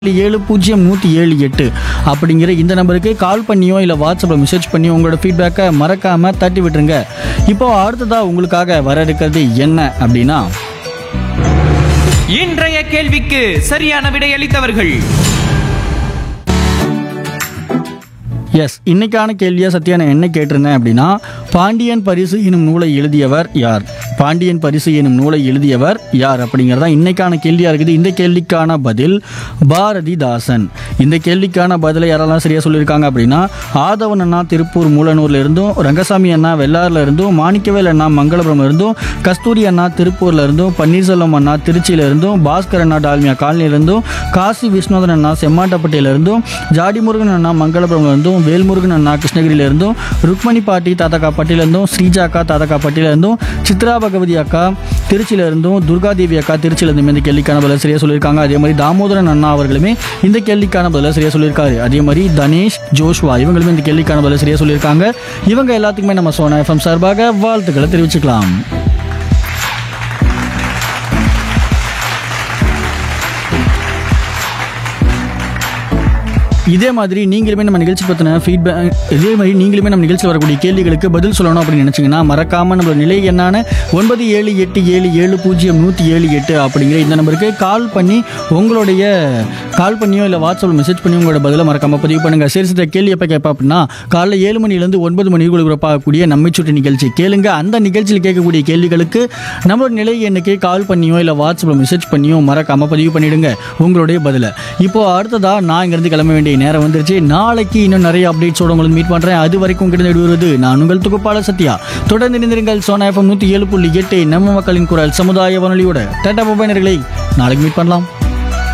ஏழு பூஜ்ஜியம் நூற்றி ஏழு எட்டு அப்படிங்கிற இந்த நம்பருக்கு கால் பண்ணியோ இல்லை வாட்ஸ்அப்பில் மெசேஜ் பண்ணியோ உங்களோட ஃபீட்பேக்கை மறக்காமல் தட்டி விட்டுருங்க இப்போ அடுத்ததாக உங்களுக்காக வர இருக்கிறது என்ன அப்படின்னா இன்றைய கேள்விக்கு சரியான விடையளித்தவர்கள் எஸ் இன்னைக்கான கேள்வியை சத்யா நான் என்ன கேட்டிருந்தேன் அப்படின்னா பாண்டியன் பரிசு எனும் நூலை எழுதியவர் யார் பாண்டியன் பரிசு எனும் நூலை எழுதியவர் யார் அப்படிங்கிறதா இன்னைக்கான கேள்வியாக இருக்குது இந்த கேள்விக்கான பதில் பாரதிதாசன் இந்த கேள்விக்கான பதிலை யாரெல்லாம் சரியாக சொல்லியிருக்காங்க அப்படின்னா ஆதவன் அண்ணா திருப்பூர் மூலனூர்ல இருந்தும் ரங்கசாமி அண்ணா வெள்ளாறுல இருந்தும் மாணிக்கவேல் அண்ணா மங்களபுரம்ல இருந்தும் கஸ்தூரி அண்ணா திருப்பூர்ல இருந்தும் பன்னீர்செல்வம் அண்ணா திருச்சியில இருந்தும் பாஸ்கர் அண்ணா டால்மியா காலனியில இருந்தும் காசி விஸ்வநாதன் அண்ணா செம்மாட்டப்பட்டியில இருந்தும் ஜாடி முருகன் அண்ணா மங்களபுரம்ல இருந்தும் வேல்முருகன் அண்ணா கிருஷ்ணகிரியில இருந்தும் ருக்மணி பாட்டி தாத்தக்கா பட்டியில இருந்தும் ஸ்ரீஜா அக்கா தாத்தக்கா பட்டியில இருந்தும் சித்ரா பகவதி அக்கா திருச்சியில இருந்தும் துர்காதேவி அக்கா திருச்சியில இருந்தும் இந்த கேள்விக்கான பதில் சரியா சொல்லியிருக்காங்க அதே மாதிரி தாமோதரன் அண்ணா அவர்களுமே இந்த கேள்விக்கான பதில சரியா சொல்லியிருக்காரு அதே மாதிரி தனேஷ் ஜோஷ்வா இவங்களுமே இந்த கேள்விக்கான பதில சரியா சொல்லியிருக்காங்க இவங்க எல்லாத்துக்குமே நம்ம சோனா எஃப்எம் சார்பாக வாழ்த்துக்களை தெரிவிச்சுக்கலாம் இதே மாதிரி நீங்களுமே நம்ம நிகழ்ச்சி பற்றின ஃபீட்பேக் இதே மாதிரி நீங்களுமே நம்ம நிகழ்ச்சியில் வரக்கூடிய கேள்விகளுக்கு பதில் சொல்லணும் அப்படின்னு நினச்சிங்கன்னா மறக்காமல் நம்மளோட நிலை எண்ணான ஒன்பது ஏழு எட்டு ஏழு ஏழு பூஜ்ஜியம் நூற்றி ஏழு எட்டு அப்படிங்கிற இந்த நம்பருக்கு கால் பண்ணி உங்களுடைய கால் பண்ணியோ இல்லை வாட்ஸ்அப்பில் மெசேஜ் பண்ணி உங்களோட பதிலை மறக்காமல் பதிவு பண்ணுங்கள் சரி சித்த கேள்வி எப்போ கேட்பா அப்படின்னா காலைல ஏழு மணிலேருந்து ஒன்பது மணி ஒளிபரப்பாகக்கூடிய நம்மை சுற்றி நிகழ்ச்சி கேளுங்க அந்த நிகழ்ச்சியில் கேட்கக்கூடிய கேள்விகளுக்கு நம்மளோட நிலை எண்ணுக்கு கால் பண்ணியோ இல்லை வாட்ஸ்அப்பில் மெசேஜ் பண்ணியோ மறக்காமல் பதிவு பண்ணிடுங்க உங்களுடைய பதிலை இப்போ அடுத்ததா நான் இங்கிருந்து கிளம்ப வேண்டிய நேரம் வந்துருச்சு நாளைக்கு இன்னும் நிறைய அப்டேட்ஸோட உங்களுக்கு மீட் பண்றேன் அது வரைக்கும் கிட்ட வருவது நான் உங்கள் தொகுப்பாளர் சத்யா தொடர்ந்து இணைந்திருங்கள் சோனா எஃப்எம் நூற்றி ஏழு புள்ளி எட்டு நம்ம மக்களின் குரல் சமுதாய வானொலியோட டாடா மொபைலர்களை நாளைக்கு மீட் பண்ணலாம்